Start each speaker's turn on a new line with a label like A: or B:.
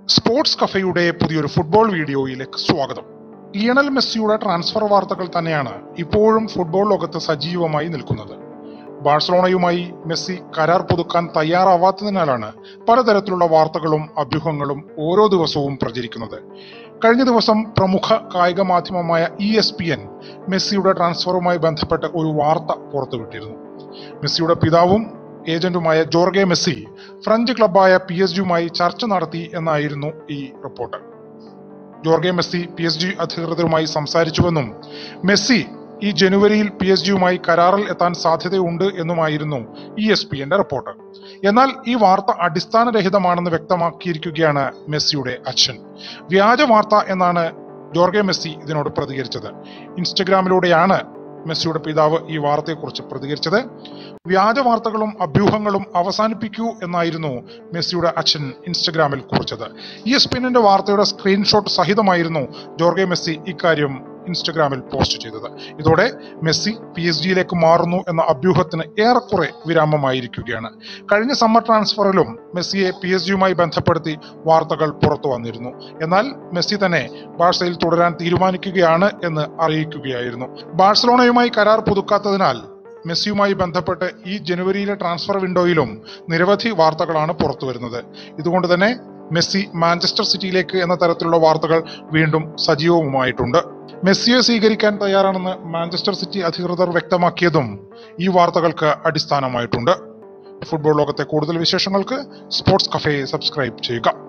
A: sports കഫയുടെ പുതിയൊരു football വീഡിയോയിലേക്ക് സ്വാഗതം ലിയണൽ മെസ്സിയുടെ ട്രാൻസ്ഫർ വാർത്തകൾ തന്നെയാണ് ഇപ്പോഴും ഫുട്ബോൾ ലോകത്ത് സജീവമായി നിൽക്കുന്നത് ബാഴ്സലോണയുമായി മെസ്സി കരാർ പുതുക്കാൻ തയ്യാറാവാത്തതിനാലാണ് പലതരത്തിലുള്ള വാർത്തകളും അഭ്യൂഹങ്ങളും ഓരോ ദിവസവും പ്രചരിക്കുന്നത് കഴിഞ്ഞ ദിവസം പ്രമുഖ കായിക മാധ്യമമായ ഇ എസ് പി എൻ മെസ്സിയുടെ ട്രാൻസ്ഫറുമായി ബന്ധപ്പെട്ട് ഒരു വാർത്ത പുറത്തുവിട്ടിരുന്നു മെസ്സിയുടെ പിതാവും ഏജന്റുമായ ജോർഗെ മെസ്സി ഫ്രഞ്ച് ക്ലബായ പി എസ് ജിയുമായി ചർച്ച നടത്തി എന്നായിരുന്നു ഈ report Jorge Messi P S G അധികൃതരുമായി സംസാരിച്ചുവെന്നും മെസ്സി ഈ ജനുവരിയിൽ പി എസ് ജിയുമായി കരാറിൽ എത്താൻ സാധ്യതയുണ്ട് എന്നുമായിരുന്നു ഇ എസ് പി എന്റെ റിപ്പോർട്ട് എന്നാൽ ഈ വാർത്ത അടിസ്ഥാനരഹിതമാണെന്ന് വ്യക്തമാക്കിയിരിക്കുകയാണ് മെസ്സിയുടെ അച്ഛൻ വ്യാജ വാർത്ത എന്നാണ് ജോർഗെ മെസ്സി ഇതിനോട് പ്രതികരിച്ചത് ഇൻസ്റ്റഗ്രാമിലൂടെയാണ് മെസ്സിയുടെ പിതാവ് ഈ വാർത്തയെക്കുറിച്ച് പ്രതികരിച്ചത് വ്യാജ വാർത്തകളും അഭ്യൂഹങ്ങളും അവസാനിപ്പിക്കൂ എന്നായിരുന്നു മെസ്സിയുടെ അച്ഛൻ ഇൻസ്റ്റഗ്രാമിൽ കുറിച്ചത് ഇ എസ് പി എന്നിന്റെ വാർത്തയുടെ സ്ക്രീൻഷോട്ട് സഹിതമായിരുന്നു ജോർഗെ മെസ്സി ഇക്കാര്യം ഇൻസ്റ്റഗ്രാമിൽ പോസ്റ്റ് ചെയ്തത് ഇതോടെ മെസ്സി പി എസ് ജിയിലേക്ക് മാറുന്നു എന്ന അഭ്യൂഹത്തിന് ഏറെക്കുറെ വിരാമമായിരിക്കുകയാണ് കഴിഞ്ഞ സമ്മർ ട്രാൻസ്ഫറിലും മെസ്സിയെ പി എസ് ജിയുമായി ബന്ധപ്പെടുത്തി വാർത്തകൾ പുറത്തു വന്നിരുന്നു എന്നാൽ മെസ്സി തന്നെ ബാഴ്സയിൽ തുടരാൻ തീരുമാനിക്കുകയാണ് എന്ന് അറിയിക്കുകയായിരുന്നു ബാഴ്സലോണയുമായി കരാർ പുതുക്കാത്തതിനാൽ മെസ്സിയുമായി ബന്ധപ്പെട്ട് ഈ ജനുവരിയിലെ ട്രാൻസ്ഫർ വിൻഡോയിലും നിരവധി വാർത്തകളാണ് പുറത്തു വരുന്നത് ഇതുകൊണ്ട് തന്നെ മെസ്സി മാഞ്ചസ്റ്റർ സിറ്റിയിലേക്ക് എന്ന തരത്തിലുള്ള വാർത്തകൾ വീണ്ടും സജീവവുമായിട്ടുണ്ട് മെസ്സിയെ സ്വീകരിക്കാൻ തയ്യാറാണെന്ന് മാഞ്ചസ്റ്റർ സിറ്റി അധികൃതർ വ്യക്തമാക്കിയതും ഈ വാർത്തകൾക്ക് അടിസ്ഥാനമായിട്ടുണ്ട് ഫുട്ബോൾ ലോകത്തെ കൂടുതൽ വിശേഷങ്ങൾക്ക് സ്പോർട്സ് കഫേ സബ്സ്ക്രൈബ് ചെയ്യുക